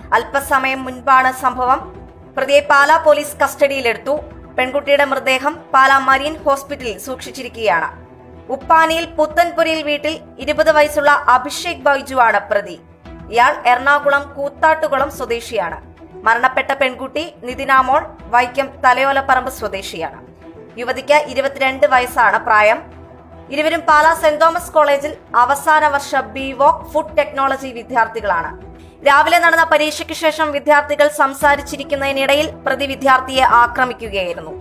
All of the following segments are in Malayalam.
അല്പസമയം മുൻപാണ് സംഭവം പ്രതിയെ പാലാ പോലീസ് കസ്റ്റഡിയിലെടുത്തു പെൺകുട്ടിയുടെ മൃതദേഹം പാലാ മരീൻ ഹോസ്പിറ്റലിൽ സൂക്ഷിച്ചിരിക്കുകയാണ് ഉപ്പാനിയിൽ പുത്തൻപുരയിൽ വീട്ടിൽ ഇരുപത് വയസ്സുള്ള അഭിഷേക് ബൈജുവാണ് പ്രതി ഇയാൾ എറണാകുളം കൂത്താട്ടുകുളം സ്വദേശിയാണ് മരണപ്പെട്ട പെൺകുട്ടി നിതിനാമോൾ വൈക്കം തലയോലപ്പറമ്പ് സ്വദേശിയാണ് യുവതിക്ക് ഇരുപത്തിരണ്ട് വയസ്സാണ് പ്രായം ഇരുവരും പാലാ സെന്റ് തോമസ് കോളേജിൽ അവസാന വർഷ ബി വോക്ക് ഫുഡ് ടെക്നോളജി വിദ്യാർത്ഥികളാണ് രാവിലെ നടന്ന പരീക്ഷയ്ക്ക് ശേഷം വിദ്യാർത്ഥികൾ സംസാരിച്ചിരിക്കുന്നതിനിടയിൽ പ്രതി വിദ്യാർത്ഥിയെ ആക്രമിക്കുകയായിരുന്നു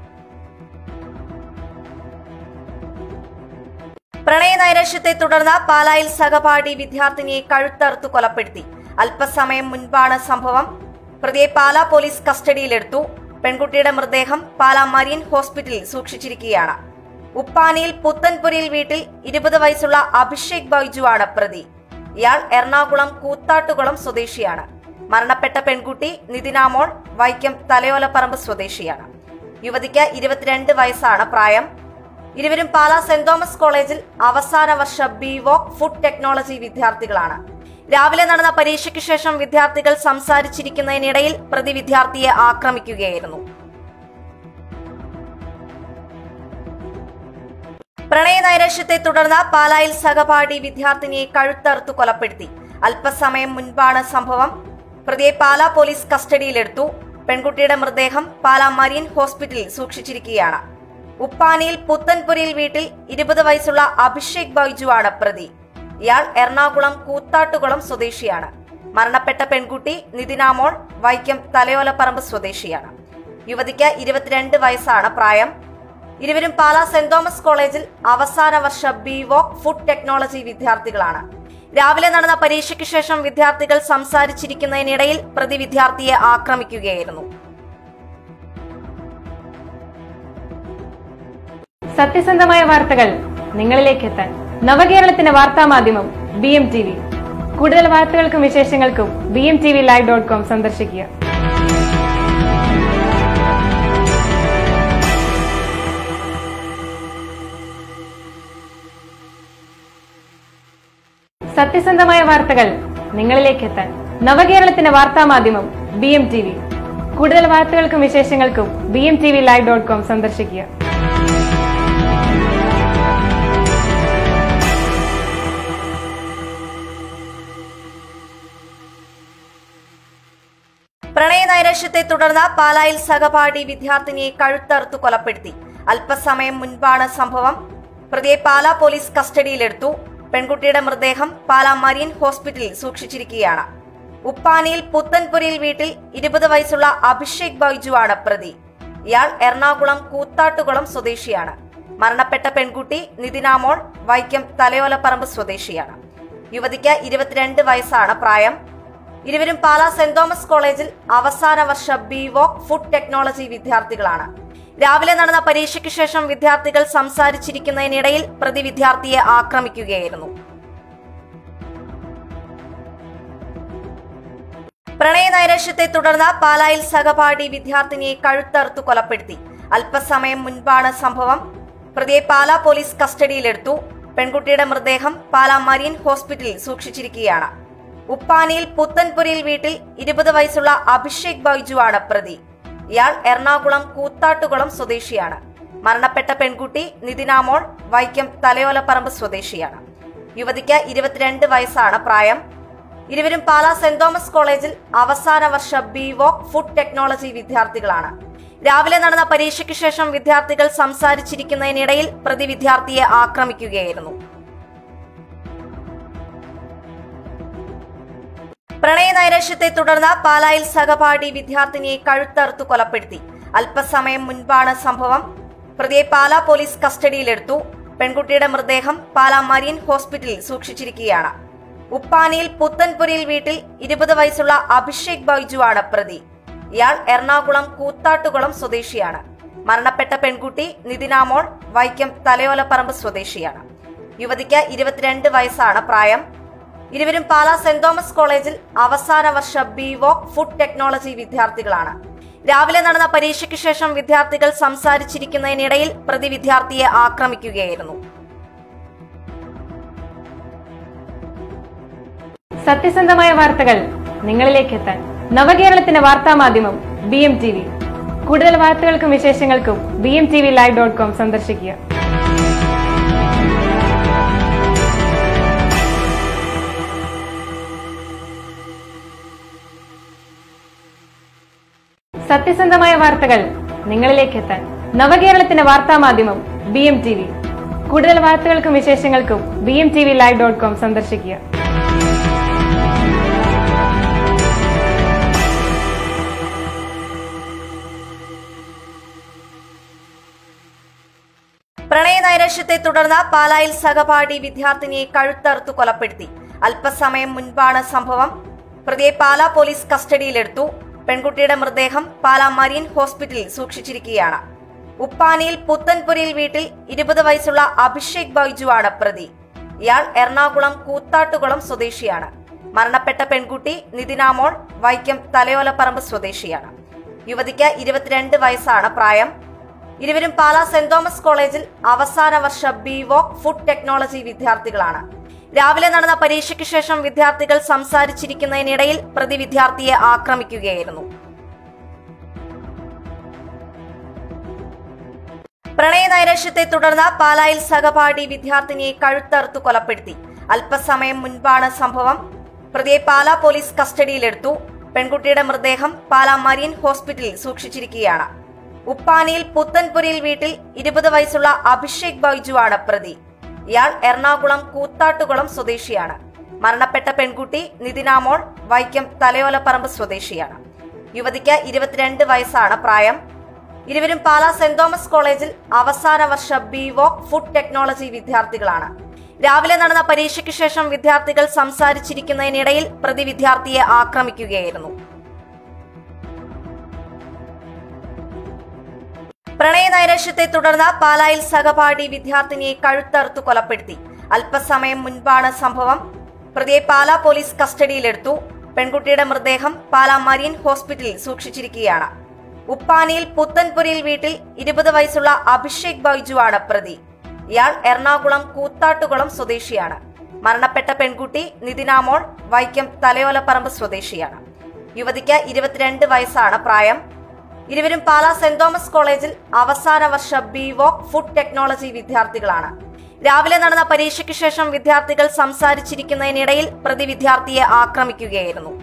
പ്രണയ നൈരാശ്യത്തെ തുടർന്ന് പാലായിൽ സഹപാഠി വിദ്യാർത്ഥിനിയെ കഴുത്തറുത്തു കൊലപ്പെടുത്തി അല്പസമയം മുൻപാണ് സംഭവം പ്രതിയെ പാലാ പോലീസ് കസ്റ്റഡിയിലെടുത്തു പെൺകുട്ടിയുടെ മൃതദേഹം പാലാ മരീൻ ഹോസ്പിറ്റലിൽ സൂക്ഷിച്ചിരിക്കുകയാണ് ഉപ്പാനിയിൽ പുത്തൻപുരയിൽ വീട്ടിൽ ഇരുപത് വയസ്സുള്ള അഭിഷേക് ബൈജുവാണ് പ്രതി ഇയാൾ എറണാകുളം കൂത്താട്ടുകുളം സ്വദേശിയാണ് മരണപ്പെട്ട പെൺകുട്ടി നിതിനാമോൾ വൈക്കം തലയോലപ്പറമ്പ് സ്വദേശിയാണ് യുവതിക്ക് ഇരുപത്തിരണ്ട് വയസ്സാണ് പ്രായം ഇരുവരും പാലാ സെന്റ് തോമസ് കോളേജിൽ അവസാന വർഷ ബി വോക്ക് ഫുഡ് ടെക്നോളജി വിദ്യാർത്ഥികളാണ് രാവിലെ നടന്ന പരീക്ഷയ്ക്ക് ശേഷം വിദ്യാർത്ഥികൾ സംസാരിച്ചിരിക്കുന്നതിനിടയിൽ പ്രതി വിദ്യാർത്ഥിയെ ആക്രമിക്കുകയായിരുന്നു പ്രണയ നൈരാശ്യത്തെ തുടർന്ന് പാലായിൽ സഹപാഠി വിദ്യാർത്ഥിനിയെ കഴുത്തറുത്തു കൊലപ്പെടുത്തി അല്പസമയം മുൻപാണ് സംഭവം പ്രതിയെ പാലാ പോലീസ് കസ്റ്റഡിയിലെടുത്തു പെൺകുട്ടിയുടെ മൃതദേഹം പാലാ മരീൻ ഹോസ്പിറ്റലിൽ സൂക്ഷിച്ചിരിക്കുകയാണ് ഉപ്പാനിയിൽ പുത്തൻപുരയിൽ വീട്ടിൽ ഇരുപത് വയസ്സുള്ള അഭിഷേക് ബൈജുവാണ് പ്രതി ഇയാൾ എറണാകുളം കൂത്താട്ടുകുളം സ്വദേശിയാണ് മരണപ്പെട്ട പെൺകുട്ടി നിതിനാമോൾ വൈക്കം തലയോലപ്പറമ്പ് സ്വദേശിയാണ് യുവതിക്ക് ഇരുപത്തിരണ്ട് വയസ്സാണ് പ്രായം ഇരുവരും പാലാ സെന്റ് തോമസ് കോളേജിൽ അവസാന വർഷ ബി വോക്ക് ഫുഡ് ടെക്നോളജി വിദ്യാർത്ഥികളാണ് രാവിലെ നടന്ന പരീക്ഷയ്ക്ക് ശേഷം വിദ്യാർത്ഥികൾ സംസാരിച്ചിരിക്കുന്നതിനിടയിൽ പ്രതി വിദ്യാർത്ഥിയെ ആക്രമിക്കുകയായിരുന്നു സത്യസന്ധമായ വാർത്തകൾ നിങ്ങളിലേക്ക് എത്താൻ നവകേരളത്തിന്റെ വാർത്താ മാധ്യമം ബി എം ടി വി കൂടുതൽ വാർത്തകൾക്കും വിശേഷങ്ങൾക്കും B M T V live dot com സന്ദർശിക്കുക സത്യസന്ധമായ വാർത്തകൾ നിങ്ങളിലേക്ക് എത്താൻ നവകേരളത്തിന്റെ വാർത്താ മാധ്യമം ബി എം ടി വി കൂടുതൽ വാർത്തകൾക്കും വിശേഷങ്ങൾക്കും B M T V live dot com സന്ദർശിക്കുക പ്രണയ നൈരാശ്യത്തെ തുടർന്ന് പാലായിൽ സഹപാഠി വിദ്യാർത്ഥിനിയെ കഴുത്തറുത്തു കൊലപ്പെടുത്തി അല്പസമയം മുൻപാണ് സംഭവം പ്രതിയെ പാലാ പോലീസ് കസ്റ്റഡിയിലെടുത്തു പെൺകുട്ടിയുടെ മൃതദേഹം പാലാ മരീൻ ഹോസ്പിറ്റലിൽ സൂക്ഷിച്ചിരിക്കുകയാണ് ഉപ്പാനിയിൽ പുത്തൻപുരയിൽ വീട്ടിൽ ഇരുപത് വയസ്സുള്ള അഭിഷേക് ബൈജുവാണ് പ്രതി ഇയാൾ എറണാകുളം കൂത്താട്ടുകുളം സ്വദേശിയാണ് മരണപ്പെട്ട പെൺകുട്ടി നിതിനാമോൾ വൈക്കം തലയോലപ്പറമ്പ് സ്വദേശിയാണ് യുവതിക്ക് ഇരുപത്തിരണ്ട് വയസ്സാണ് പ്രായം ഇരുവരും പാലാ സെന്റ് തോമസ് കോളേജിൽ അവസാന വർഷ ബി വോക്ക് ഫുഡ് ടെക്നോളജി വിദ്യാർത്ഥികളാണ് രാവിലെ നടന്ന പരീക്ഷയ്ക്ക് ശേഷം വിദ്യാർത്ഥികൾ സംസാരിച്ചിരിക്കുന്നതിനിടയിൽ പ്രതി വിദ്യാർത്ഥിയെ ആക്രമിക്കുകയായിരുന്നു പ്രണയ നൈരാശ്യത്തെ തുടർന്ന് പാലായിൽ സഹപാഠി വിദ്യാർത്ഥിനിയെ കഴുത്തറുത്തു കൊലപ്പെടുത്തി അല്പസമയം മുൻപാണ് സംഭവം പ്രതിയെ പാലാ പോലീസ് കസ്റ്റഡിയിലെടുത്തു പെൺകുട്ടിയുടെ മൃതദേഹം പാലാ മരീൻ ഹോസ്പിറ്റലിൽ സൂക്ഷിച്ചിരിക്കുകയാണ് ഉപ്പാനിയിൽ പുത്തൻപുരയിൽ വീട്ടിൽ ഇരുപത് വയസ്സുള്ള അഭിഷേക് ബൈജുവാണ് പ്രതി ഇയാൾ എറണാകുളം കൂത്താട്ടുകുളം സ്വദേശിയാണ് മരണപ്പെട്ട പെൺകുട്ടി നിതിനാമോൾ വൈക്കം തലയോലപ്പറമ്പ് സ്വദേശിയാണ് യുവതിക്ക് ഇരുപത്തിരണ്ട് വയസ്സാണ് പ്രായം ഇരുവരും പാലാ സെന്റ് തോമസ് കോളേജിൽ അവസാന വർഷ ബി വോക്ക് ഫുഡ് ടെക്നോളജി വിദ്യാർത്ഥികളാണ് രാവിലെ നടന്ന പരീക്ഷയ്ക്ക് ശേഷം വിദ്യാർത്ഥികൾ സംസാരിച്ചിരിക്കുന്നതിനിടയിൽ പ്രതി വിദ്യാർത്ഥിയെ ആക്രമിക്കുകയായിരുന്നു പ്രണയ നൈരാശ്യത്തെ തുടർന്ന് പാലായിൽ സഹപാഠി വിദ്യാർത്ഥിനിയെ കഴുത്തറുത്തു കൊലപ്പെടുത്തി അല്പസമയം മുൻപാണ് സംഭവം പ്രതിയെ പാലാ പോലീസ് കസ്റ്റഡിയിലെടുത്തു പെൺകുട്ടിയുടെ മൃതദേഹം പാലാ മരീൻ ഹോസ്പിറ്റലിൽ സൂക്ഷിച്ചിരിക്കുകയാണ് ഉപ്പാനിയിൽ പുത്തൻപുരയിൽ വീട്ടിൽ ഇരുപത് വയസ്സുള്ള അഭിഷേക് ബൈജുവാണ് പ്രതി ഇയാൾ എറണാകുളം കൂത്താട്ടുകുളം സ്വദേശിയാണ് മരണപ്പെട്ട പെൺകുട്ടി നിതിനാമോൾ വൈക്കം തലയോലപ്പറമ്പ് സ്വദേശിയാണ് യുവതിക്ക് ഇരുപത്തിരണ്ട് വയസ്സാണ് പ്രായം ഇരുവരും പാലാ സെന്റ് തോമസ് കോളേജിൽ അവസാന വർഷ ബി വോക്ക് ഫുഡ് ടെക്നോളജി വിദ്യാർത്ഥികളാണ് രാവിലെ നടന്ന പരീക്ഷയ്ക്ക് ശേഷം വിദ്യാർത്ഥികൾ സംസാരിച്ചിരിക്കുന്നതിനിടയിൽ പ്രതി വിദ്യാർത്ഥിയെ ആക്രമിക്കുകയായിരുന്നു സത്യസന്ധമായ വാർത്തകൾ നിങ്ങളിലേക്ക് എത്താൻ നവകേരളത്തിന്റെ വാർത്താ മാധ്യമം ബി എം ടി വി കൂടുതൽ വാർത്തകൾക്കും വിശേഷങ്ങൾക്കും B M T V live dot com സന്ദർശിക്കുക സത്യസന്ധമായ വാർത്തകൾ നിങ്ങളിലേക്ക് എത്താൻ നവകേരളത്തിന്റെ വാർത്താ മാധ്യമം ബി എം ടി വി കൂടുതൽ വാർത്തകൾക്കും വിശേഷങ്ങൾക്കും B M T V live dot com സന്ദർശിക്കുക പ്രണയ നൈരാശ്യത്തെ തുടർന്ന് പാലായിൽ സഹപാഠി വിദ്യാർത്ഥിനിയെ കഴുത്തറുത്തു കൊലപ്പെടുത്തി അല്പസമയം മുൻപാണ് സംഭവം പ്രതിയെ പാലാ പോലീസ് കസ്റ്റഡിയിലെടുത്തു പെൺകുട്ടിയുടെ മൃതദേഹം പാലാ മരീൻ ഹോസ്പിറ്റലിൽ സൂക്ഷിച്ചിരിക്കുകയാണ് ഉപ്പാനിയിൽ പുത്തൻപുരയിൽ വീട്ടിൽ ഇരുപത് വയസ്സുള്ള അഭിഷേക് ബൈജുവാണ് പ്രതി ഇയാൾ എറണാകുളം കൂത്താട്ടുകുളം സ്വദേശിയാണ് മരണപ്പെട്ട പെൺകുട്ടി നിതിനാമോൾ വൈക്കം തലയോലപ്പറമ്പ് സ്വദേശിയാണ് യുവതിക്ക് ഇരുപത്തിരണ്ട് വയസ്സാണ് പ്രായം ഇരുവരും പാലാ സെന്റ് തോമസ് കോളേജിൽ അവസാന വർഷ ബി വോക്ക് ഫുഡ് ടെക്നോളജി വിദ്യാർത്ഥികളാണ് രാവിലെ നടന്ന പരീക്ഷയ്ക്ക് ശേഷം വിദ്യാർത്ഥികൾ സംസാരിച്ചിരിക്കുന്നതിനിടയിൽ പ്രതി വിദ്യാർത്ഥിയെ ആക്രമിക്കുകയായിരുന്നു പ്രണയ നൈരാശ്യത്തെ തുടർന്ന് പാലായിൽ സഹപാഠി വിദ്യാർത്ഥിനിയെ കഴുത്തറുത്തു കൊലപ്പെടുത്തി അല്പസമയം മുൻപാണ് സംഭവം പ്രതിയെ പാലാ പോലീസ് കസ്റ്റഡിയിലെടുത്തു പെൺകുട്ടിയുടെ മൃതദേഹം പാലാ മരീൻ ഹോസ്പിറ്റലിൽ സൂക്ഷിച്ചിരിക്കുകയാണ് ഉപ്പാനിയിൽ പുത്തൻപുരയിൽ വീട്ടിൽ ഇരുപത് വയസ്സുള്ള അഭിഷേക് ബൈജുവാണ് പ്രതി ഇയാൾ എറണാകുളം കൂത്താട്ടുകുളം സ്വദേശിയാണ് മരണപ്പെട്ട പെൺകുട്ടി നിതിനാമോൾ വൈക്കം തലയോലപ്പറമ്പ് സ്വദേശിയാണ് യുവതിക്ക് ഇരുപത്തിരണ്ട് വയസ്സാണ് പ്രായം ഇരുവരും പാലാ സെന്റ് തോമസ് കോളേജിൽ അവസാന വർഷ ബി വോക്ക് ഫുഡ് ടെക്നോളജി വിദ്യാർത്ഥികളാണ് രാവിലെ നടന്ന പരീക്ഷയ്ക്ക് ശേഷം വിദ്യാർത്ഥികൾ സംസാരിച്ചിരിക്കുന്നതിനിടയിൽ പ്രതി വിദ്യാർത്ഥിയെ ആക്രമിക്കുകയായിരുന്നു പ്രണയ നൈരാശ്യത്തെ തുടർന്ന് പാലായിൽ സഹപാഠി വിദ്യാർത്ഥിനിയെ കഴുത്തറുത്തു കൊലപ്പെടുത്തി അല്പസമയം മുൻപാണ് സംഭവം പ്രതിയെ പാലാ പോലീസ് കസ്റ്റഡിയിലെടുത്തു പെൺകുട്ടിയുടെ മൃതദേഹം പാലാ മരീൻ ഹോസ്പിറ്റലിൽ സൂക്ഷിച്ചിരിക്കുകയാണ് ഉപ്പാനിയിൽ പുത്തൻപുരയിൽ വീട്ടിൽ ഇരുപത് വയസ്സുള്ള അഭിഷേക് ബൈജുവാണ് പ്രതി ഇയാൾ എറണാകുളം കൂത്താട്ടുകുളം സ്വദേശിയാണ് മരണപ്പെട്ട പെൺകുട്ടി നിതിനാമോൾ വൈക്കം തലയോലപ്പറമ്പ് സ്വദേശിയാണ് യുവതിക്ക് ഇരുപത്തിരണ്ട് വയസ്സാണ് പ്രായം ഇരുവരും പാലാ സെന്റ് തോമസ് കോളേജിൽ അവസാന വർഷ ബി വോക്ക് ഫുഡ് ടെക്നോളജി വിദ്യാർത്ഥികളാണ് രാവിലെ നടന്ന പരീക്ഷയ്ക്ക് ശേഷം വിദ്യാർത്ഥികൾ സംസാരിച്ചിരിക്കുന്നതിനിടയിൽ പ്രതി വിദ്യാർത്ഥിയെ ആക്രമിക്കുകയായിരുന്നു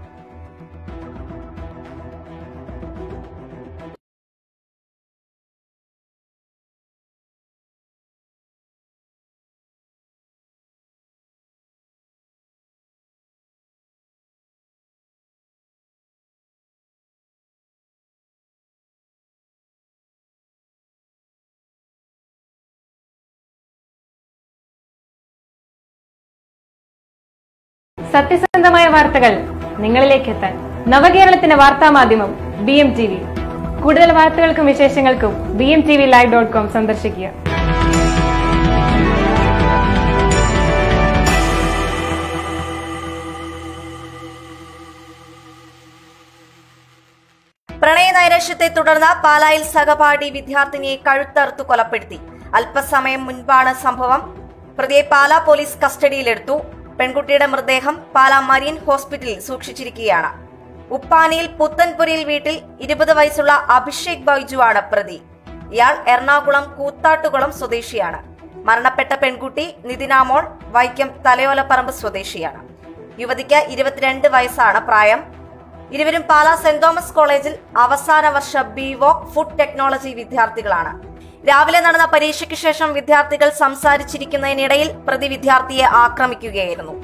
സത്യസന്ധമായ വാർത്തകൾ നിങ്ങളിലേക്ക് എത്താൻ നവകേരളത്തിന്റെ വാർത്താ മാധ്യമം ബി എം ടി വി കൂടുതൽ വാർത്തകൾക്കും വിശേഷങ്ങൾക്കും B M T V live dot com സന്ദർശിക്കുക പ്രണയ നൈരാശ്യത്തെ തുടർന്ന് പാലായിൽ സഹപാഠി വിദ്യാർത്ഥിനിയെ കഴുത്തറുത്തു കൊലപ്പെടുത്തി അല്പസമയം മുൻപാണ് സംഭവം പ്രതിയെ പാലാ പോലീസ് കസ്റ്റഡിയിലെടുത്തു പെൺകുട്ടിയുടെ മൃതദേഹം പാലാ മരീൻ ഹോസ്പിറ്റലിൽ സൂക്ഷിച്ചിരിക്കുകയാണ് ഉപ്പാനിയിൽ പുത്തൻപുരയിൽ വീട്ടിൽ ഇരുപത് വയസ്സുള്ള അഭിഷേക് ബൈജുവാണ് പ്രതി ഇയാൾ എറണാകുളം കൂത്താട്ടുകുളം സ്വദേശിയാണ് മരണപ്പെട്ട പെൺകുട്ടി നിതിനാമോൾ വൈക്കം തലയോലപ്പറമ്പ് സ്വദേശിയാണ് യുവതിക്ക് ഇരുപത്തിരണ്ട് വയസ്സാണ് പ്രായം ഇരുവരും പാലാ സെന്റ് തോമസ് കോളേജിൽ അവസാന വർഷ ബി വോക്ക് ഫുഡ് ടെക്നോളജി വിദ്യാർത്ഥികളാണ് രാവിലെ നടന്ന പരീക്ഷയ്ക്ക് ശേഷം വിദ്യാർത്ഥികൾ സംസാരിച്ചിരിക്കുന്നതിനിടയിൽ പ്രതി വിദ്യാർത്ഥിയെ ആക്രമിക്കുകയായിരുന്നു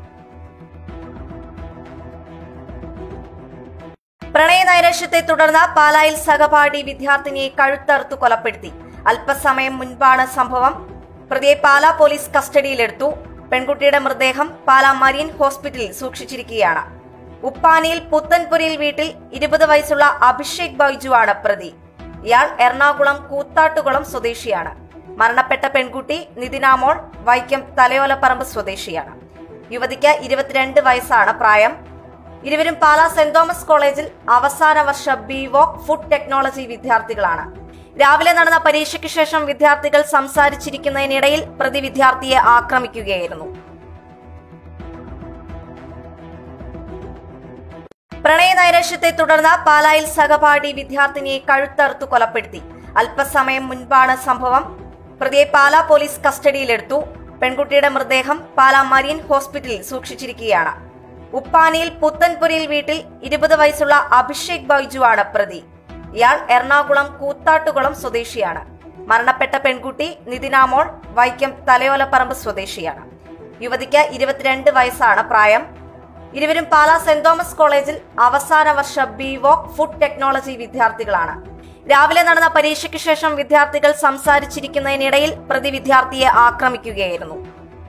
പ്രണയ നൈരാശ്യത്തെ തുടർന്ന് പാലായിൽ സഹപാഠി വിദ്യാർത്ഥിനിയെ കഴുത്തറുത്തു കൊലപ്പെടുത്തി അല്പസമയം മുൻപാണ് സംഭവം പ്രതിയെ പാലാ പോലീസ് കസ്റ്റഡിയിലെടുത്തു പെൺകുട്ടിയുടെ മൃതദേഹം പാലാ മരീൻ ഹോസ്പിറ്റലിൽ സൂക്ഷിച്ചിരിക്കുകയാണ് ഉപ്പാനിയിൽ പുത്തൻപുരയിൽ വീട്ടിൽ ഇരുപത് വയസ്സുള്ള അഭിഷേക് ബൈജുവാണ് പ്രതി ഇയാൾ എറണാകുളം കൂത്താട്ടുകുളം സ്വദേശിയാണ് മരണപ്പെട്ട പെൺകുട്ടി നിതിനാമോൾ വൈക്കം തലയോലപ്പറമ്പ് സ്വദേശിയാണ് യുവതിക്ക് ഇരുപത്തിരണ്ട് വയസ്സാണ് പ്രായം ഇരുവരും പാലാ സെന്റ് തോമസ് കോളേജിൽ അവസാന വർഷ ബി വോക്ക് ഫുഡ് ടെക്നോളജി വിദ്യാർത്ഥികളാണ് രാവിലെ നടന്ന പരീക്ഷയ്ക്ക് ശേഷം വിദ്യാർത്ഥികൾ സംസാരിച്ചിരിക്കുന്നതിനിടയിൽ പ്രതി വിദ്യാർത്ഥിയെ ആക്രമിക്കുകയായിരുന്നു പ്രണയനൈരാശ്യത്തെ തുടർന്ന് പാലായിൽ സഹപാഠി വിദ്യാർത്ഥിനിയെ കഴുത്തറുത്തു കൊലപ്പെടുത്തി അല്പസമയം മുൻപാണ് സംഭവം പ്രതിയെ പാലാ പോലീസ് കസ്റ്റഡിയിലെടുത്തു പെൺകുട്ടിയുടെ മൃതദേഹം പാലാ മരീൻ ഹോസ്പിറ്റലിൽ സൂക്ഷിച്ചിരിക്കുകയാണ് ഉപ്പാനിയിൽ പുത്തൻപുരയിൽ വീട്ടിൽ ഇരുപത് വയസ്സുള്ള അഭിഷേക് ബൈജുവാണ് പ്രതി ഇയാൾ എറണാകുളം കൂത്താട്ടുകുളം സ്വദേശിയാണ് മരണപ്പെട്ട പെൺകുട്ടി നിതിനാമോൾ വൈക്കം തലയോലപ്പറമ്പ് സ്വദേശിയാണ് യുവതിക്ക് ഇരുപത്തിരണ്ട് വയസ്സാണ് പ്രായം ഇരുവരും പാലാ സെന്റ് തോമസ് കോളേജിൽ അവസാന വർഷ ബി വോക്ക് ഫുഡ് ടെക്നോളജി വിദ്യാർത്ഥികളാണ് രാവിലെ നടന്ന പരീക്ഷയ്ക്ക് ശേഷം വിദ്യാർത്ഥികൾ സംസാരിച്ചിരിക്കുന്നതിനിടയിൽ പ്രതി വിദ്യാർത്ഥിയെ ആക്രമിക്കുകയായിരുന്നു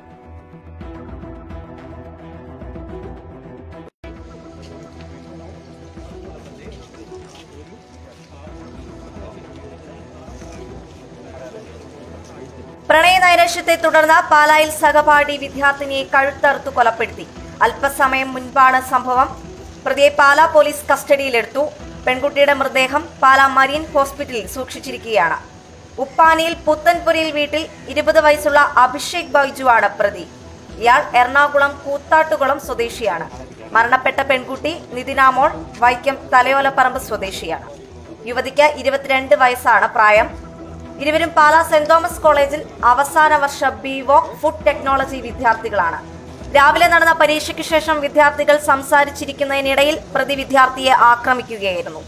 പ്രണയനൈരാശ്യത്തെ തുടർന്ന് പാലായിൽ സഹപാഠി വിദ്യാർത്ഥിനിയെ കഴുത്തറുത്തു കൊലപ്പെടുത്തി അല്പസമയം മുൻപാണ് സംഭവം പ്രതിയെ പാലാ പോലീസ് കസ്റ്റഡിയിലെടുത്തു പെൺകുട്ടിയുടെ മൃതദേഹം പാലാ മരീൻ ഹോസ്പിറ്റലിൽ സൂക്ഷിച്ചിരിക്കുകയാണ് ഉപ്പാനിയിൽ പുത്തൻപുരയിൽ വീട്ടിൽ ഇരുപത് വയസ്സുള്ള അഭിഷേക് ബൈജുവാണ് പ്രതി ഇയാൾ എറണാകുളം കൂത്താട്ടുകുളം സ്വദേശിയാണ് മരണപ്പെട്ട പെൺകുട്ടി നിതിനാമോൾ വൈക്കം തലയോലപ്പറമ്പ് സ്വദേശിയാണ് യുവതിക്ക് ഇരുപത്തിരണ്ട് വയസ്സാണ് പ്രായം ഇരുവരും പാലാ സെന്റ് തോമസ് കോളേജിൽ അവസാന വർഷ ബി വോക്ക് ഫുഡ് ടെക്നോളജി വിദ്യാർത്ഥികളാണ് രാവിലെ നടന്ന പരീക്ഷയ്ക്ക് ശേഷം വിദ്യാർത്ഥികൾ സംസാരിച്ചിരിക്കുന്നതിനിടയിൽ പ്രതി വിദ്യാർത്ഥിയെ ആക്രമിക്കുകയായിരുന്നു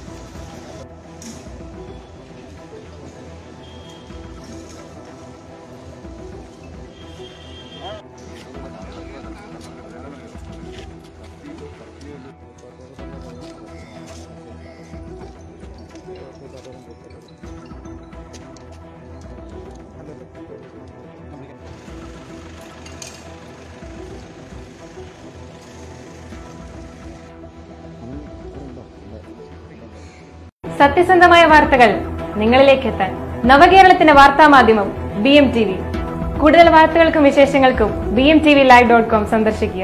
സത്യസന്ധമായ വാർത്തകൾ നിങ്ങളിലേക്ക് എത്താൻ നവകേരളത്തിന്റെ വാർത്താ മാധ്യമം ബി എം ടി വി കൂടുതൽ വാർത്തകൾക്കും വിശേഷങ്ങൾക്കും B M T V live dot com സന്ദർശിക്കുക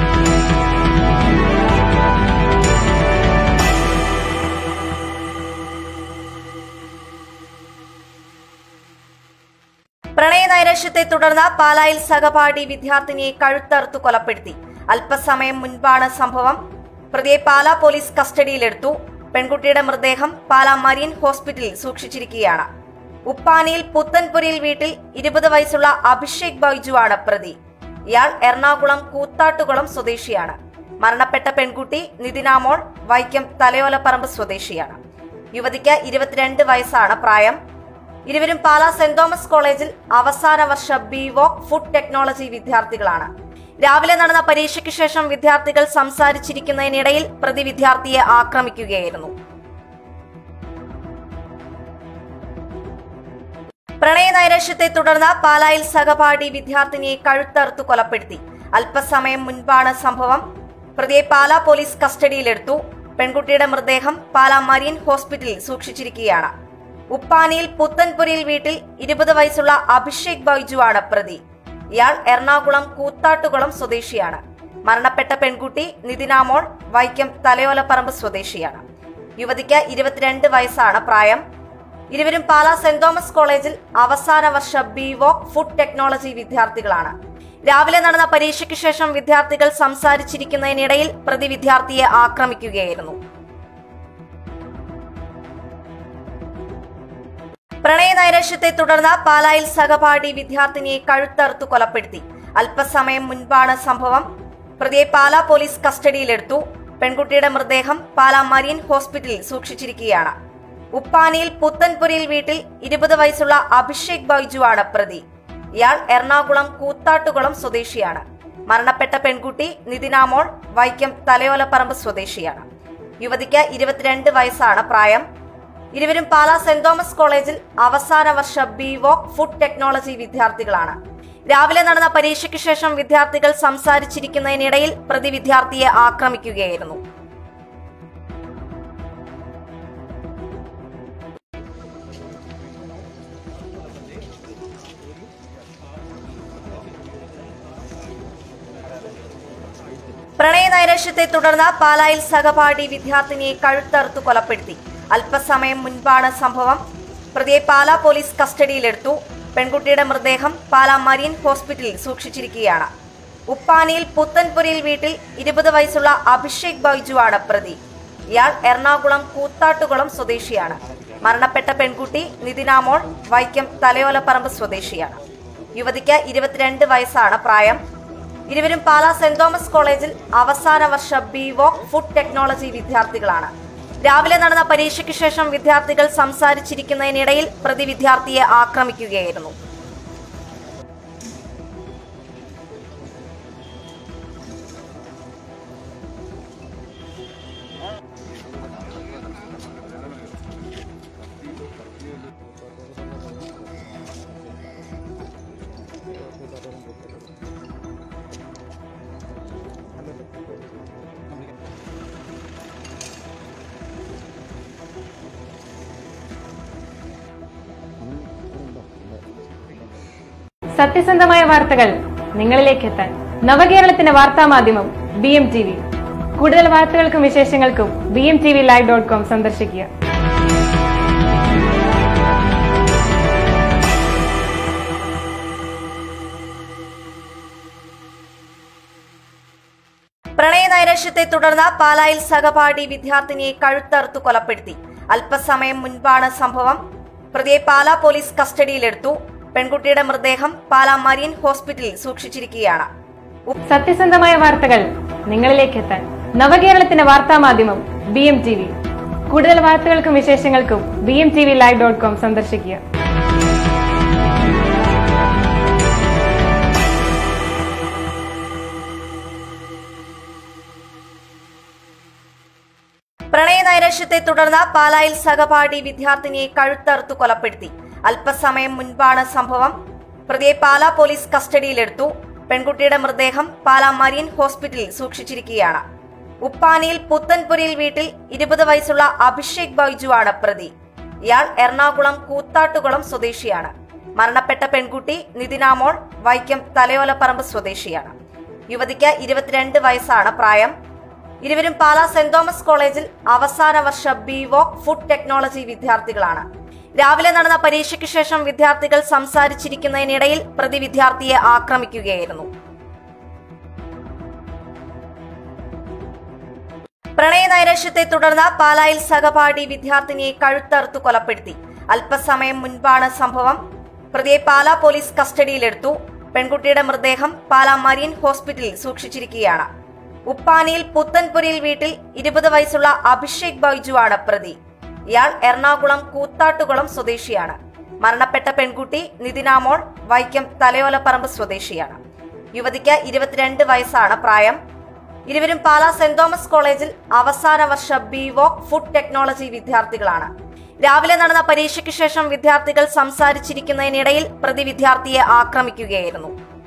പ്രണയനൈരാശ്യത്തെ തുടർന്ന് പാലായിൽ സഹപാഠി വിദ്യാർത്ഥിനിയെ കഴുത്തറുത്തു കൊലപ്പെടുത്തി അല്പസമയം മുൻപാണ് സംഭവം പ്രതിയെ പാലാ പോലീസ് കസ്റ്റഡിയിലെടുത്തു പെൺകുട്ടിയുടെ മൃതദേഹം പാലാ മരീൻ ഹോസ്പിറ്റലിൽ സൂക്ഷിച്ചിരിക്കുകയാണ് ഉപ്പാനിയിൽ പുത്തൻപുരയിൽ വീട്ടിൽ ഇരുപത് വയസ്സുള്ള അഭിഷേക് ബൈജുവാണ് പ്രതി ഇയാൾ എറണാകുളം കൂത്താട്ടുകുളം സ്വദേശിയാണ് മരണപ്പെട്ട പെൺകുട്ടി നിതിനാമോൾ വൈക്കം തലയോലപ്പറമ്പ് സ്വദേശിയാണ് യുവതിക്ക് ഇരുപത്തിരണ്ട് വയസ്സാണ് പ്രായം ഇരുവരും പാലാ സെന്റ് തോമസ് കോളേജിൽ അവസാന വർഷ ബി വോക്ക് ഫുഡ് ടെക്നോളജി വിദ്യാർത്ഥികളാണ് രാവിലെ നടന്ന പരീക്ഷയ്ക്ക് ശേഷം വിദ്യാർത്ഥികൾ സംസാരിച്ചിരിക്കുന്നതിനിടയിൽ പ്രതി വിദ്യാർത്ഥിയെ ആക്രമിക്കുകയായിരുന്നു പ്രണയനൈരാശ്യത്തെ തുടർന്ന് പാലായിൽ സഹപാഠി വിദ്യാർത്ഥിനിയെ കഴുത്തറുത്തു കൊലപ്പെടുത്തി അല്പസമയം മുൻപാണ് സംഭവം പ്രതിയെ പാലാ പോലീസ് കസ്റ്റഡിയിലെടുത്തു പെൺകുട്ടിയുടെ മൃതദേഹം പാലാ മരീൻ ഹോസ്പിറ്റലിൽ സൂക്ഷിച്ചിരിക്കുകയാണ് ഉപ്പാനിയിൽ പുത്തൻപുരയിൽ വീട്ടിൽ ഇരുപത് വയസ്സുള്ള അഭിഷേക് ബൈജുവാണ് പ്രതി ഇയാൾ എറണാകുളം കൂത്താട്ടുകുളം സ്വദേശിയാണ് മരണപ്പെട്ട പെൺകുട്ടി നിതിനാമോൾ വൈക്കം തലയോലപ്പറമ്പ് സ്വദേശിയാണ് യുവതിക്ക് ഇരുപത്തിരണ്ട് വയസ്സാണ് പ്രായം ഇരുവരും പാലാ സെന്റ് തോമസ് കോളേജിൽ അവസാന വർഷ ബി വോക്ക് ഫുഡ് ടെക്നോളജി വിദ്യാർത്ഥികളാണ് രാവിലെ നടന്ന പരീക്ഷയ്ക്ക് ശേഷം വിദ്യാർത്ഥികൾ സംസാരിച്ചിരിക്കുന്നതിനിടയിൽ പ്രതി വിദ്യാർത്ഥിയെ ആക്രമിക്കുകയായിരുന്നു പ്രണയനൈരാശ്യത്തെ തുടർന്ന് പാലായിൽ സഹപാഠി വിദ്യാർത്ഥിനിയെ കഴുത്തറുത്തു കൊലപ്പെടുത്തി അല്പസമയം മുൻപാണ് സംഭവം പ്രതിയെ പാലാ പോലീസ് കസ്റ്റഡിയിലെടുത്തു പെൺകുട്ടിയുടെ മൃതദേഹം പാലാ മരീൻ ഹോസ്പിറ്റലിൽ സൂക്ഷിച്ചിരിക്കുകയാണ് ഉപ്പാനിയിൽ പുത്തൻപുരയിൽ വീട്ടിൽ ഇരുപത് വയസ്സുള്ള അഭിഷേക് ബൈജുവാണ് പ്രതി ഇയാൾ എറണാകുളം കൂത്താട്ടുകുളം സ്വദേശിയാണ് മരണപ്പെട്ട പെൺകുട്ടി നിതിനാമോൾ വൈക്കം തലയോലപ്പറമ്പ് സ്വദേശിയാണ് യുവതിക്ക് ഇരുപത്തിരണ്ട് വയസ്സാണ് പ്രായം ഇരുവരും പാലാ സെന്റ് തോമസ് കോളേജിൽ അവസാന വർഷ ബി വോക്ക് ഫുഡ് ടെക്നോളജി വിദ്യാർത്ഥികളാണ് രാവിലെ നടന്ന പരീക്ഷയ്ക്ക് ശേഷം വിദ്യാർത്ഥികൾ സംസാരിച്ചിരിക്കുന്നതിനിടയിൽ പ്രതി വിദ്യാർത്ഥിയെ ആക്രമിക്കുകയായിരുന്നു പ്രണയനൈരാശ്യത്തെ തുടർന്ന് പാലായിൽ സഹപാഠി വിദ്യാർത്ഥിനിയെ കഴുത്തറുത്തു കൊലപ്പെടുത്തി അല്പസമയം മുൻപാണ് സംഭവം പ്രതിയെ പാലാ പോലീസ് കസ്റ്റഡിയിലെടുത്തു പെൺകുട്ടിയുടെ മൃതദേഹം പാലാ മരീൻ ഹോസ്പിറ്റലിൽ സൂക്ഷിച്ചിരിക്കുകയാണ് ഉപ്പാനിയിൽ പുത്തൻപുരയിൽ വീട്ടിൽ ഇരുപത് വയസ്സുള്ള അഭിഷേക് ബൈജുവാണ് പ്രതി ഇയാൾ എറണാകുളം കൂത്താട്ടുകുളം സ്വദേശിയാണ് മരണപ്പെട്ട പെൺകുട്ടി നിതിനാമോൾ വൈക്കം തലയോലപ്പറമ്പ് സ്വദേശിയാണ് യുവതിക്ക് ഇരുപത്തിരണ്ട് വയസ്സാണ് പ്രായം ഇരുവരും പാലാ സെന്റ് തോമസ് കോളേജിൽ അവസാന വർഷ ബി വോക്ക് ഫുഡ് ടെക്നോളജി വിദ്യാർത്ഥികളാണ് രാവിലെ നടന്ന പരീക്ഷയ്ക്ക് ശേഷം വിദ്യാർത്ഥികൾ സംസാരിച്ചിരിക്കുന്നതിനിടയിൽ പ്രതി വിദ്യാർത്ഥിയെ ആക്രമിക്കുകയായിരുന്നു സത്യസന്ധമായ വാർത്തകൾ നിങ്ങളിലേക്ക് എത്താൻ നവകേരളത്തിന്റെ വാർത്താ മാധ്യമം ബി എം ടി വി കൂടുതൽ വാർത്തകൾക്കും വിശേഷങ്ങൾക്കും B M T V live dot com സന്ദർശിക്കുക പ്രണയ നൈരാശ്യത്തെ തുടർന്ന് പാലായിൽ സഹപാഠി വിദ്യാർത്ഥിനിയെ കഴുത്തറുത്തു കൊലപ്പെടുത്തി അല്പസമയം മുൻപാണ് സംഭവം പ്രതിയെ പാലാ പോലീസ് കസ്റ്റഡിയിലെടുത്തു പെൺകുട്ടിയുടെ മൃതദേഹം പാലാ മരീൻ ഹോസ്പിറ്റലിൽ സൂക്ഷിച്ചിരിക്കുകയാണ് സത്യസന്ധമായ വാർത്തകൾ നിങ്ങളിലേക്ക് എത്താൻ നവകേരളത്തിന്റെ വാർത്താ മാധ്യമം ബി എം ടി വി കൂടുതൽ വാർത്തകൾക്കും വിശേഷങ്ങൾക്കും B M T V live dot com സന്ദർശിക്കുക പ്രണയ നൈരാശ്യത്തെ തുടർന്ന് പാലായിൽ സഹപാഠി വിദ്യാർത്ഥിനിയെ കഴുത്തറുത്തു കൊലപ്പെടുത്തി അല്പസമയം മുൻപാണ് സംഭവം പ്രതിയെ പാലാ പോലീസ് കസ്റ്റഡിയിലെടുത്തു പെൺകുട്ടിയുടെ മൃതദേഹം പാലാ മരീൻ ഹോസ്പിറ്റലിൽ സൂക്ഷിച്ചിരിക്കുകയാണ് ഉപ്പാനിയിൽ പുത്തൻപുരയിൽ വീട്ടിൽ ഇരുപത് വയസ്സുള്ള അഭിഷേക് ബൈജുവാണ് പ്രതി ഇയാൾ എറണാകുളം കൂത്താട്ടുകുളം സ്വദേശിയാണ് മരണപ്പെട്ട പെൺകുട്ടി നിതിനാമോൾ വൈക്കം തലയോലപ്പറമ്പ് സ്വദേശിയാണ് യുവതിക്ക് ഇരുപത്തിരണ്ട് വയസ്സാണ് പ്രായം ഇരുവരും പാലാ സെന്റ് തോമസ് കോളേജിൽ അവസാന വർഷ ബി വോക്ക് ഫുഡ് ടെക്നോളജി വിദ്യാർത്ഥികളാണ് രാവിലെ നടന്ന പരീക്ഷയ്ക്ക് ശേഷം വിദ്യാർത്ഥികൾ സംസാരിച്ചിരിക്കുന്നതിനിടയിൽ പ്രതി വിദ്യാർത്ഥിയെ ആക്രമിക്കുകയായിരുന്നു പ്രണയ നൈരാശ്യത്തെ തുടർന്ന് പാലായിൽ സഹപാഠി വിദ്യാർത്ഥിനിയെ കഴുത്തറുത്തു കൊലപ്പെടുത്തി അല്പസമയം മുൻപാണ് സംഭവം പ്രതിയെ പാലാ പോലീസ് കസ്റ്റഡിയിലെടുത്തു പെൺകുട്ടിയുടെ മൃതദേഹം പാലാ മരീൻ ഹോസ്പിറ്റലിൽ സൂക്ഷിച്ചിരിക്കുകയാണ് ഉപ്പാനിയിൽ പുത്തൻപുരയിൽ വീട്ടിൽ ഇരുപത് വയസ്സുള്ള അഭിഷേക് ബൈജുവാണ് പ്രതി ഇയാൾ എറണാകുളം കൂത്താട്ടുകുളം സ്വദേശിയാണ് മരണപ്പെട്ട പെൺകുട്ടി നിതിനാമോൾ വൈക്കം തലയോലപ്പറമ്പ് സ്വദേശിയാണ് യുവതിക്ക് ഇരുപത്തിരണ്ട് വയസ്സാണ് പ്രായം ഇരുവരും പാലാ സെന്റ് തോമസ് കോളേജിൽ അവസാന വർഷ ബി വോക്ക് ഫുഡ് ടെക്നോളജി വിദ്യാർത്ഥികളാണ് രാവിലെ നടന്ന പരീക്ഷയ്ക്ക് ശേഷം വിദ്യാർത്ഥികൾ സംസാരിച്ചിരിക്കുന്നതിനിടയിൽ പ്രതി വിദ്യാർത്ഥിയെ ആക്രമിക്കുകയായിരുന്നു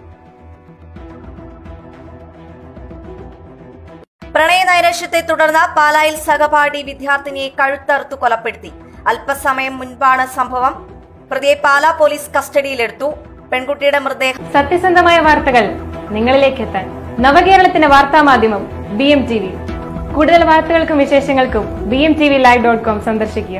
പ്രണയ നൈരാശ്യത്തെ തുടർന്ന് പാലായിൽ സഹപാഠി വിദ്യാർത്ഥിനിയെ കഴുത്തറുത്തു കൊലപ്പെടുത്തി അല്പസമയം മുൻപാണ് സംഭവം പ്രതിയെ പാലാ പോലീസ് കസ്റ്റഡിയിലെടുത്തു പെൺകുട്ടിയുടെ മൃതദേഹം സത്യസന്ധമായ വാർത്തകൾ നിങ്ങളിലേക്ക് എത്താൻ നവകേരളത്തിന്റെ വാർത്താ മാധ്യമം ബി എം ടി വി കൂടുതൽ വാർത്തകൾക്കും വിശേഷങ്ങൾക്കും B M T V live dot com സന്ദർശിക്കുക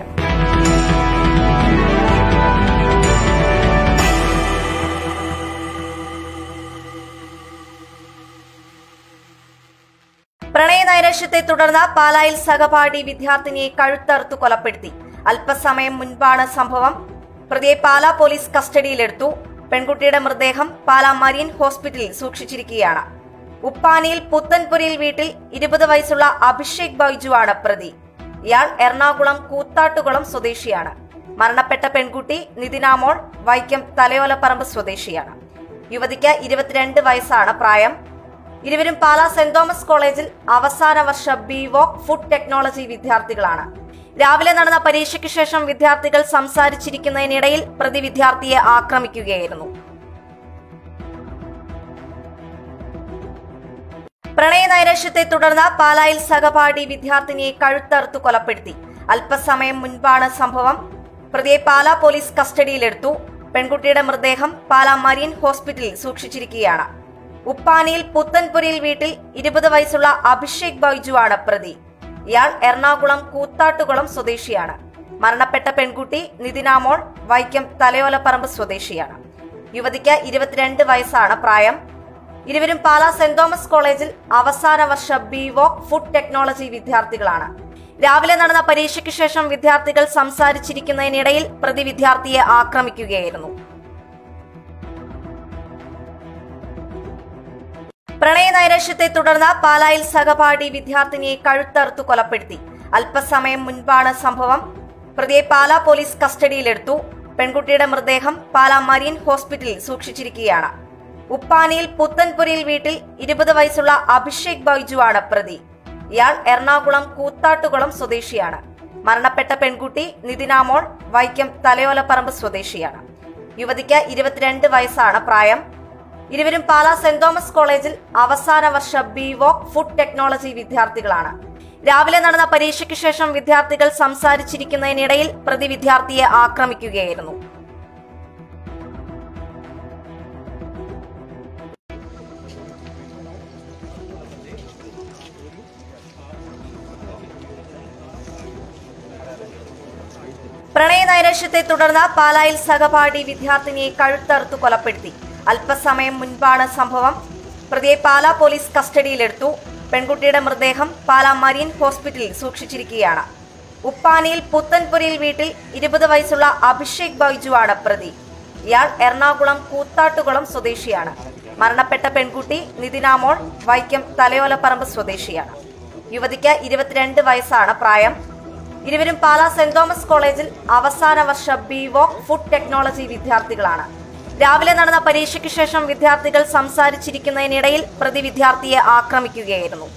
പ്രണയ നൈരാശ്യത്തെ തുടർന്ന് പാലായിൽ സഹപാഠി വിദ്യാർത്ഥിനിയെ കഴുത്തറുത്തു കൊലപ്പെടുത്തി അല്പസമയം മുൻപാണ് സംഭവം പ്രതിയെ പാലാ പോലീസ് കസ്റ്റഡിയിലെടുത്തു പെൺകുട്ടിയുടെ മൃതദേഹം പാലാ മരീൻ ഹോസ്പിറ്റലിൽ സൂക്ഷിച്ചിരിക്കുകയാണ് ഉപ്പാനിയിൽ പുത്തൻപുരയിൽ വീട്ടിൽ ഇരുപത് വയസ്സുള്ള അഭിഷേക് ബൈജുവാണ് പ്രതി ഇയാൾ എറണാകുളം കൂത്താട്ടുകുളം സ്വദേശിയാണ് മരണപ്പെട്ട പെൺകുട്ടി നിതിനാമോൾ വൈക്കം തലയോലപ്പറമ്പ് സ്വദേശിയാണ് യുവതിക്ക് ഇരുപത്തിരണ്ട് വയസ്സാണ് പ്രായം ഇരുവരും പാലാ സെന്റ് തോമസ് കോളേജിൽ അവസാന വർഷ ബി വോക്ക് ഫുഡ് ടെക്നോളജി വിദ്യാർത്ഥികളാണ് രാവിലെ നടന്ന പരീക്ഷയ്ക്ക് ശേഷം വിദ്യാർത്ഥികൾ സംസാരിച്ചിരിക്കുന്നതിനിടയിൽ പ്രതി വിദ്യാർത്ഥിയെ ആക്രമിക്കുകയായിരുന്നു പ്രണയ നൈരാശ്യത്തെ തുടർന്ന് പാലായിൽ സഹപാഠി വിദ്യാർത്ഥിനിയെ കഴുത്തറുത്തു കൊലപ്പെടുത്തി അല്പസമയം മുൻപാണ് സംഭവം പ്രതിയെ പാലാ പോലീസ് കസ്റ്റഡിയിലെടുത്തു പെൺകുട്ടിയുടെ മൃതദേഹം പാലാ മരീൻ ഹോസ്പിറ്റലിൽ സൂക്ഷിച്ചിരിക്കുകയാണ് ഉപ്പാനിയിൽ പുത്തൻപുരയിൽ വീട്ടിൽ ഇരുപത് വയസ്സുള്ള അഭിഷേക് ബൈജുവാണ് പ്രതി ഇയാൾ എറണാകുളം കൂത്താട്ടുകുളം സ്വദേശിയാണ് മരണപ്പെട്ട പെൺകുട്ടി നിതിനാമോൾ വൈക്കം തലയോലപ്പറമ്പ് സ്വദേശിയാണ് യുവതിക്ക് ഇരുപത്തിരണ്ട് വയസ്സാണ് പ്രായം ഇരുവരും പാലാ സെന്റ് തോമസ് കോളേജിൽ അവസാന വർഷ ബി വോക്ക് ഫുഡ് ടെക്നോളജി വിദ്യാർത്ഥികളാണ് രാവിലെ നടന്ന പരീക്ഷയ്ക്ക് ശേഷം വിദ്യാർത്ഥികൾ സംസാരിച്ചിരിക്കുന്നതിനിടയിൽ പ്രതി വിദ്യാർത്ഥിയെ ആക്രമിക്കുകയായിരുന്നു പ്രണയ നൈരാശ്യത്തെ തുടർന്ന് പാലായിൽ സഹപാഠി വിദ്യാർത്ഥിനിയെ കഴുത്തറുത്തു കൊലപ്പെടുത്തി അല്പസമയം മുൻപാണ് സംഭവം പ്രതിയെ പാലാ പോലീസ് കസ്റ്റഡിയിലെടുത്തു പെൺകുട്ടിയുടെ മൃതദേഹം പാലാ മരീൻ ഹോസ്പിറ്റലിൽ സൂക്ഷിച്ചിരിക്കുകയാണ് ഉപ്പാനിയിൽ പുത്തൻപുരയിൽ വീട്ടിൽ ഇരുപത് വയസ്സുള്ള അഭിഷേക് ബൈജുവാണ് പ്രതി ഇയാൾ എറണാകുളം കൂത്താട്ടുകുളം സ്വദേശിയാണ് മരണപ്പെട്ട പെൺകുട്ടി നിതിനാമോൾ വൈക്കം തലയോലപ്പറമ്പ് സ്വദേശിയാണ് യുവതിക്ക് ഇരുപത്തിരണ്ട് വയസ്സാണ് പ്രായം ഇരുവരും പാലാ സെന്റ് തോമസ് കോളേജിൽ അവസാന വർഷ ബി വോക്ക് ഫുഡ് ടെക്നോളജി വിദ്യാർത്ഥികളാണ് രാവിലെ നടന്ന പരീക്ഷയ്ക്ക് ശേഷം വിദ്യാർത്ഥികൾ സംസാരിച്ചിരിക്കുന്നതിനിടയിൽ പ്രതി വിദ്യാർത്ഥിയെ ആക്രമിക്കുകയായിരുന്നു പ്രണയ നൈരാശ്യത്തെ തുടർന്ന് പാലായിൽ സഹപാഠി വിദ്യാർത്ഥിനിയെ കഴുത്തറുത്തു കൊലപ്പെടുത്തി അല്പസമയം മുൻപാണ് സംഭവം പ്രതിയെ പാലാ പോലീസ് കസ്റ്റഡിയിലെടുത്തു പെൺകുട്ടിയുടെ മൃതദേഹം പാലാ മരീൻ ഹോസ്പിറ്റലിൽ സൂക്ഷിച്ചിരിക്കുകയാണ് ഉപ്പാനിയിൽ പുത്തൻപുരയിൽ വീട്ടിൽ ഇരുപത് വയസ്സുള്ള അഭിഷേക് ബൈജുവാണ് പ്രതി ഇയാൾ എറണാകുളം കൂത്താട്ടുകുളം സ്വദേശിയാണ് മരണപ്പെട്ട പെൺകുട്ടി നിതിനാമോൾ വൈക്കം തലയോലപ്പറമ്പ് സ്വദേശിയാണ് യുവതിക്ക് ഇരുപത്തിരണ്ട് വയസ്സാണ് പ്രായം ഇരുവരും പാലാ സെന്റ് തോമസ് കോളേജിൽ അവസാന വർഷ ബി വോക്ക് ഫുഡ് ടെക്നോളജി വിദ്യാർത്ഥികളാണ് രാവിലെ നടന്ന പരീക്ഷയ്ക്ക് ശേഷം വിദ്യാർത്ഥികൾ സംസാരിച്ചിരിക്കുന്നതിനിടയിൽ പ്രതി വിദ്യാർത്ഥിയെ ആക്രമിക്കുകയായിരുന്നു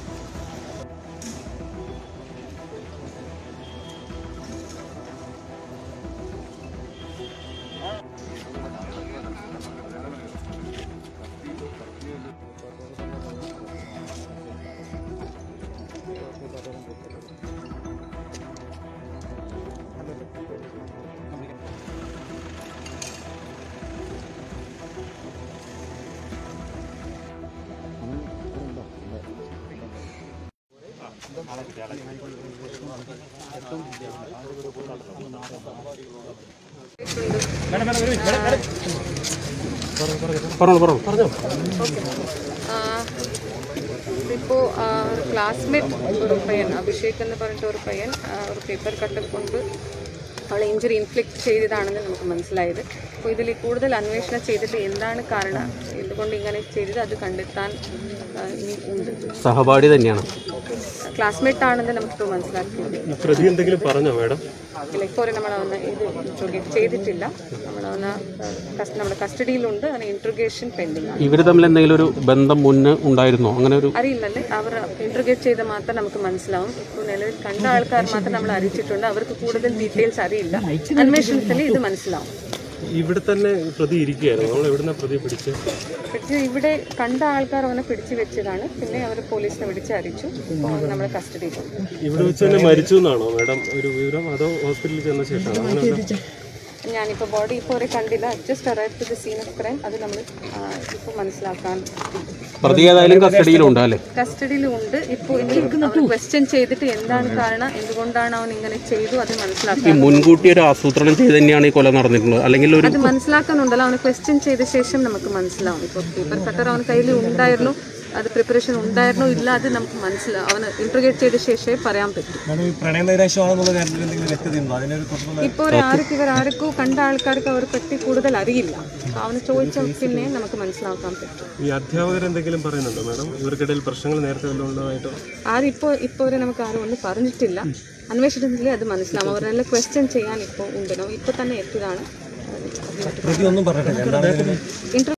ഇതിപ്പോൾ ഒരു ക്ലാസ്മേറ്റ് ഒരു പയ്യൻ അഭിഷേക് എന്ന് പറഞ്ഞിട്ട് ഒരു പയ്യൻ ആ, ഒരു പേപ്പർ കട്ട് കൊണ്ട് അവളെ ഇഞ്ചുറി ഇൻഫ്ലിക്റ്റ് ചെയ്തതാണെന്ന് നമുക്ക് മനസ്സിലായത് അപ്പോൾ ഇതിൽ കൂടുതൽ അന്വേഷണം ചെയ്തിട്ട് എന്താണ് കാരണം എന്തുകൊണ്ട് ഇങ്ങനെ ചെയ്തത് അത് കണ്ടെത്താൻ ആ, ഇനി ഉണ്ട് സഹപാഠി തന്നെയാണ് ക്ലാസ്മേറ്റ് ആണെന്ന് നമുക്കിപ്പോൾ മനസ്സിലാക്കിയത് പ്രതി എന്തെങ്കിലും പറഞ്ഞോ മാഡം ഇല്ല ഇപ്പോൾ നമ്മളൊന്ന് ഇത് ഇൻട്രോഗേറ്റ് ചെയ്തിട്ടില്ല നമ്മളൊന്ന് കസ്- നമ്മുടെ കസ്റ്റഡിയിലുണ്ട് അങ്ങനെ ഇൻട്രോഗേഷൻ പെൻഡിങ് ആണ് ഇവർ തമ്മിൽ എന്തെങ്കിലും ഒരു ബന്ധം മുന്നേ ഉണ്ടായിരുന്നോ അങ്ങനെ ഒരു അറിയില്ലല്ലേ അവർ ഇന്റർഗേറ്റ് ചെയ്ത് മാത്രം നമുക്ക് മനസ്സിലാവും ഇപ്പോൾ നിലവിൽ കണ്ട ആൾക്കാർ മാത്രം നമ്മൾ അറിയിച്ചിട്ടുണ്ട് അവർക്ക് കൂടുതൽ ഡീറ്റെയിൽസ് അറിയില്ല അന്വേഷണത്തിൽ ഇത് മനസ്സിലാവും ഇവിടെ തന്നെ പ്രതി ഇരിക്കുകയായിരുന്നു നമ്മൾ എവിടുന്ന പ്രതി പിടിച്ച് പിടിച്ച് ഇവിടെ കണ്ട ആൾക്കാർ അവനെ പിടിച്ചു വെച്ചതാണ് പിന്നെ അവർ പോലീസിനെ വിളിച്ച് അറിയിച്ചു ഇപ്പോൾ നമ്മുടെ കസ്റ്റഡിയിലുണ്ട് ഇവിടെ വെച്ച് തന്നെ മരിച്ചു എന്നാണോ മാഡം ഒരു വിവരം അതോ ഹോസ്പിറ്റലിൽ ചെന്ന ശേഷമാണോ അങ്ങനെ ഞാനിപ്പോൾ ബോഡി ഇപ്പോൾ വരെ കണ്ടില്ല just arrive to the scene of crime അത് നമ്മൾ ഇപ്പോൾ മനസ്സിലാക്കാൻ പ്രതി ഏതായാലും കസ്റ്റഡിയിലുണ്ട് അല്ലേ കസ്റ്റഡിയിലുണ്ട് ഇപ്പോൾ ഇനി അവർ ക്വസ്റ്റ്യൻ ചെയ്തിട്ട് എന്താണ് കാരണം എന്തുകൊണ്ടാണ് അവൻ ഇങ്ങനെ ചെയ്തു അത് ഈ മനസ്സിലാക്കാൻ മുൻകൂട്ടി ഒരു ആസൂത്രണം ചെയ്ത് തന്നെയാണ് ഈ കൊല നടന്നിട്ടുള്ളത് അല്ലെങ്കിൽ ഒരു അത് മനസ്സിലാക്കാനുണ്ടല്ലോ അവന് ക്വസ്റ്റ്യൻ ചെയ്ത ശേഷം നമുക്ക് മനസ്സിലാവും ഇപ്പോൾ പേപ്പർ കട്ടർ അവൻ കയ്യിൽ ഉണ്ടായിരുന്നു അത് പ്രിപ്പറേഷൻ ഉണ്ടായിരുന്നോ ഇല്ല അത് നമുക്ക് മനസ്സിലാവും അവന് ഇന്റർഗേറ്റ് ചെയ്ത ശേഷമേ പറയാൻ പറ്റൂ മാഡം ഈ പ്രണയ നൈരാശ്യമാണെന്നുള്ള കാര്യത്തിൽ എന്തെങ്കിലും വ്യക്തതയുണ്ടോ അതിനൊരു തുടർന്നുള്ള ഇപ്പോൾ ഒരു ആർക്ക് ഇവർ ആർക്കോ കണ്ട ആൾക്കാർക്ക് അവരെ പറ്റി കൂടുതൽ അറിയില്ല അപ്പോൾ അവന് ചോദിച്ച പിന്നെ നമുക്ക് മനസ്സിലാക്കാൻ പറ്റും ഈ അധ്യാപകർ എന്തെങ്കിലും പറയുന്നുണ്ടോ മാഡം ഇവർക്കിടയിൽ പ്രശ്നങ്ങൾ നേരത്തെ വല്ലതും ഉള്ളതായിട്ടോ ആരും ഇപ്പോൾ ഇപ്പോൾ വരെ നമുക്ക് ആരും ഒന്നും പറഞ്ഞിട്ടില്ല അന്വേഷണത്തിൽ അത് മനസ്സിലാവും അവരെല്ലാം ക്വസ്റ്റ്യൻ ചെയ്യാൻ ഇപ്പോൾ ഉണ്ടല്ലോ ഇപ്പോൾ തന്നെ എത്തിയതാണ് പ്രതി ഒന്നും പറഞ്ഞിട്ടില്ല എന്താണ് ഇതിന് ഇന്റർ